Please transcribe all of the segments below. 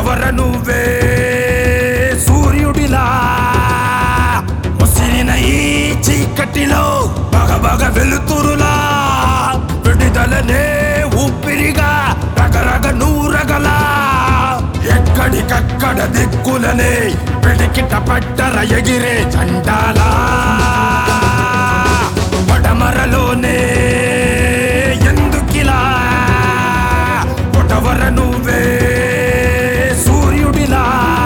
పొడవర నువ్వే సూర్యుడిలా ముసిరిన ఈ చీకటిలో బగ బగ వెలుతురులా విడుదలనే ఊపిరిగా రగరగ నూరగలా ఎక్కడికక్కడ దిక్కులనే పిడికిట పట్టర ఎగిరే చండాలా పడమరలోనే ఎందుకిలా పొడవర నువ్వే సూర్యుడిలా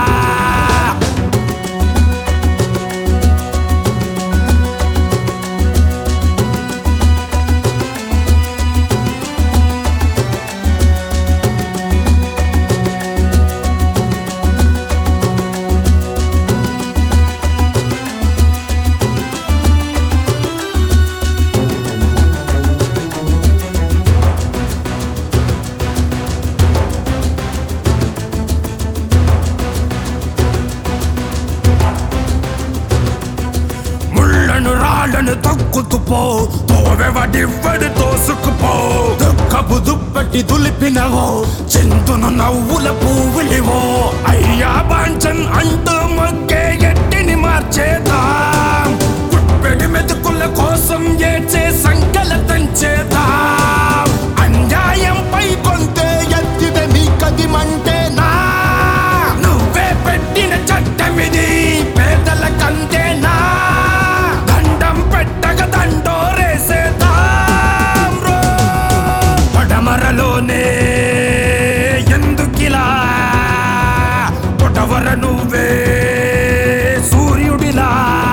ముళ్ళను రాళ్ళను తొక్కుతూ పో తోవెవడివ్వడు తోసుకుపో దుఃఖపు దుప్పటి దులిపినవో చింతును నవ్వుల పువ్వులివో అయ్యా బాంచన్ అంటూ మొక్కే ఎట్టిని మార్చేద్దాం పుప్పెడి మెతుకుల కోసం ఏడ్చే సంకల తంచేద్దాం అన్యాయంపై కొంతే ఎత్తిద నీకది మంటేనా నువ్వే పెట్టిన చట్టమిది పేదల కంటేనా దండం పెట్టక దండోరేసేద్దాం రో. పడమరలోనే ఎందుకిలా పొడవర నువ్వే సూర్యుడిలా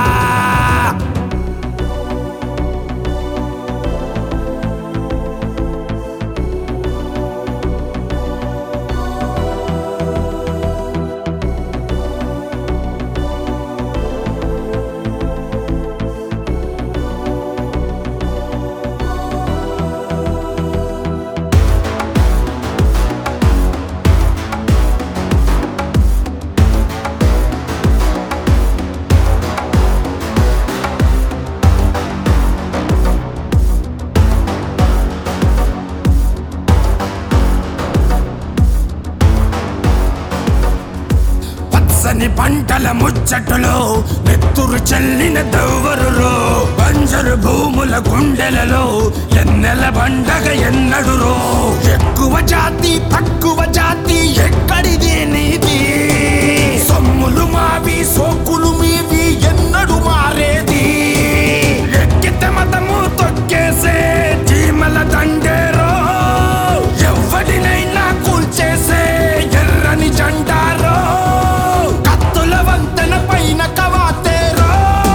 పచ్చని పంటల ముచ్చటలో నెత్తురు చల్లిన దవ్వరులో బంజరు భూముల గుండెలలో ఎన్నెల పండగ ఎన్నడురో ఎక్కువ జాతి తక్కువ జాతి ఎక్కడిది నీది సొమ్ములు మావి సోకులు మీవి ఎన్నడు మారేది ఎక్కితే మతము తొక్కేసే చీమల దండేరో ఎవ్వడినైనా కూల్చేసే ఎర్రని జెండారో కత్తుల వంతెన పైన కవాతేరో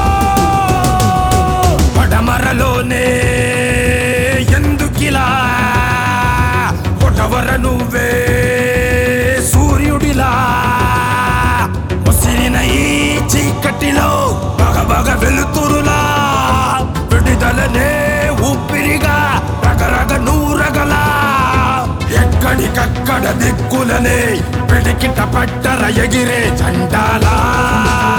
పడమరలోనే ఎందుకిలా పొడవర నువ్వే సూర్యుడిలా ముసిరిన ఈ చీకటిలో బగ బగ వెలుతురులా విడుదలనే ఊపిరిగా రగరగ నూరగలా ఎక్కడికక్కడ దిక్కులనే పిడికిట పట్టర ఎగిరే చండాలా